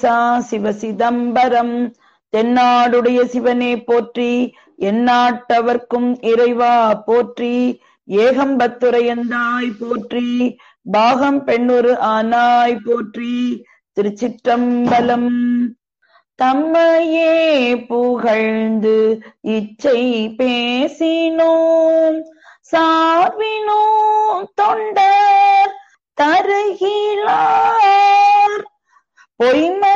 சா சிவ சிதம்பரம் தென்னாடுடைய சிவனே போற்றி எந்நாட்டவர்க்கும் இறைவா போற்றி ஏகம்பத்துரையந்தாய் போற்றி பாகம் பெண்ணுரு ஆனாய் போற்றி திருச்சிற்றம்பலம் தம்மையே புகழ்ந்து இச்சை பேசினோம் சார்பினோம் தொண்டர் தருகிறார் பொய்மை